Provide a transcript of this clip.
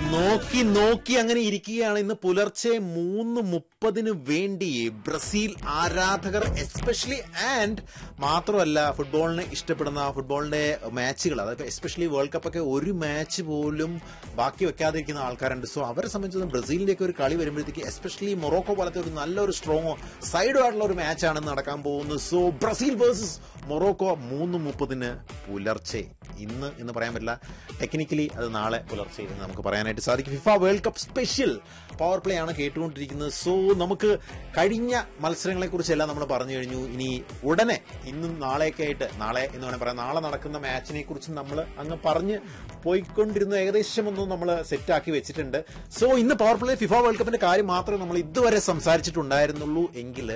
നോക്കി നോക്കി അങ്ങനെ ഇരിക്കുകയാണ് ഇന്ന് പുലർച്ചെ മൂന്ന് മുപ്പതിന് വേണ്ടി ബ്രസീൽ ആരാധകർ എസ്പെഷ്യലി ആൻഡ് മാത്രമല്ല ഫുട്ബോളിനെ ഇഷ്ടപ്പെടുന്ന ഫുട്ബോളിന്റെ മാച്ചുകൾ അതായത് എസ്പെഷ്യലി വേൾഡ് കപ്പ് ഒക്കെ ഒരു മാച്ച് പോലും ബാക്കി വെക്കാതിരിക്കുന്ന ആൾക്കാരുണ്ട് സോ അവരെ സംബന്ധിച്ച് ബ്രസീലിന്റെ ഒക്കെ ഒരു കളി വരുമ്പോഴത്തേക്ക് എസ്പെഷ്യലി മൊറോക്കോ പോലത്തെ ഒരു നല്ലൊരു സ്ട്രോങ്ങോ സൈഡോ ആയിട്ടുള്ള ഒരു മാച്ചാണ് നടക്കാൻ പോകുന്നത് സോ ബ്രസീൽ വേഴ്സസ് മൊറോക്കോ മൂന്ന് മുപ്പതിന് പുലർച്ചെ ഇന്ന് എന്ന് പറയാൻ പറ്റില്ല ടെക്നിക്കലി അത് നാളെ പുലർച്ചെ എന്ന് നമുക്ക് പറയാനായിട്ട് സാധിക്കും FIFA world cup special power play ആണ് കേട്ടുകൊണ്ടിരിക്കുന്നത് സോ നമുക്ക് കഴിഞ്ഞ മത്സരങ്ങളെ കുറിച്ചെല്ലാം നമ്മൾ പറഞ്ഞു കഴിഞ്ഞു ഇനി ഉടനെ ഇന്നും നാളെയൊക്കെ ആയിട്ട് നാളെ എന്ന് വേണമെങ്കിൽ പറയാം നാളെ നടക്കുന്ന മാച്ചിനെ കുറിച്ച് നമ്മൾ അങ്ങ് പറഞ്ഞ് പോയിക്കൊണ്ടിരുന്ന ഏകദേശം ഒന്നും നമ്മൾ സെറ്റാക്കി വെച്ചിട്ടുണ്ട് സോ ഇന്ന് പവർ പ്ലേ ഫിഫ വേൾഡ് കപ്പിന്റെ കാര്യം മാത്രമേ നമ്മൾ ഇതുവരെ സംസാരിച്ചിട്ടുണ്ടായിരുന്നുള്ളൂ എങ്കിൽ